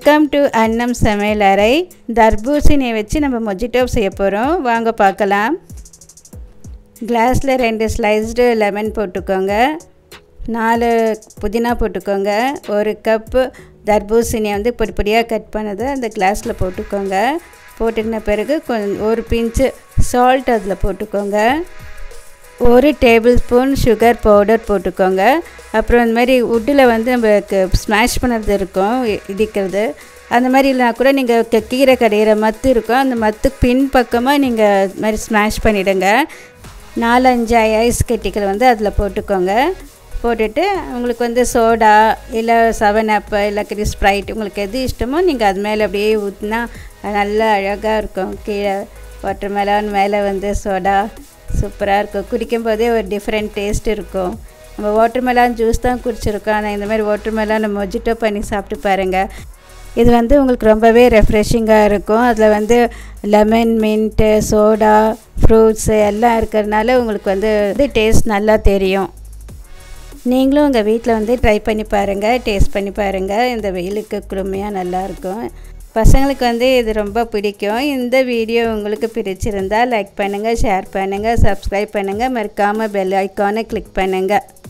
welcome to அன்னம் சமையலறை தர்பூசணியை வச்சு நம்ம மொஜிட்டோ செய்ய போகிறோம் வாங்க பார்க்கலாம் கிளாஸில் ரெண்டு ஸ்லைஸ்டு லெமன் போட்டுக்கோங்க நாலு புதினா போட்டுக்கோங்க ஒரு கப்பு தர்பூசணியை வந்து பொடி பொடியாக கட் பண்ணதை அந்த கிளாஸில் போட்டுக்கோங்க போட்டுக்கின பிறகு கொஞ்சம் ஒரு பிஞ்சு சால்ட் அதில் போட்டுக்கோங்க ஒரு டேபிள் ஸ்பூன் சுகர் பவுடர் போட்டுக்கோங்க அப்புறம் இந்த மாதிரி உட்டில் வந்து நம்மளுக்கு ஸ்மாஷ் பண்ணுறது இருக்கும் இடிக்கிறது அந்த மாதிரி இல்லைனா கூட நீங்கள் கீரை கடையிற மத்து இருக்கும் அந்த மத்துக்கு பின் பக்கமாக நீங்கள் இது மாதிரி ஸ்மாஷ் பண்ணிவிடுங்க நாலஞ்சு ஐஸ் கட்டிகள் வந்து அதில் போட்டுக்கோங்க போட்டுட்டு உங்களுக்கு வந்து சோடா இல்லை செவன் அப்பு இல்லை கிரி ஸ்ப்ரைட் உங்களுக்கு எது இஷ்டமோ நீங்கள் அது மேலே அப்படியே ஊற்றினா நல்லா அழகாக இருக்கும் கீழே வாட்டர் மெலன் மேலே வந்து சோடா சூப்பராக இருக்கும் குடிக்கும் போதே ஒரு டிஃப்ரெண்ட் டேஸ்ட் இருக்கும் நம்ம வாட்டர் மெலான் ஜூஸ் தான் குடிச்சிருக்கோம் ஆனால் இந்த மாதிரி வாட்டர் மெலான் மொஜிட்டோ பண்ணி சாப்பிட்டு பாருங்கள் இது வந்து உங்களுக்கு ரொம்பவே ரெஃப்ரெஷிங்காக இருக்கும் அதில் வந்து லெமன் மின்ட்டு சோடா ஃப்ரூட்ஸு எல்லாம் இருக்கிறதுனால உங்களுக்கு வந்து இது டேஸ்ட் நல்லா தெரியும் நீங்களும் உங்கள் வீட்டில் வந்து ட்ரை பண்ணி பாருங்கள் டேஸ்ட் பண்ணி பாருங்கள் இந்த வெயிலுக்கு குளுமையாக நல்லாயிருக்கும் பசங்களுக்கு வந்து இது ரொம்ப பிடிக்கும் இந்த வீடியோ உங்களுக்கு பிடிச்சிருந்தால் லைக் பண்ணுங்கள் ஷேர் பண்ணுங்கள் சப்ஸ்கிரைப் பண்ணுங்கள் மறக்காமல் பெல் ஐக்கானை கிளிக் பண்ணுங்கள்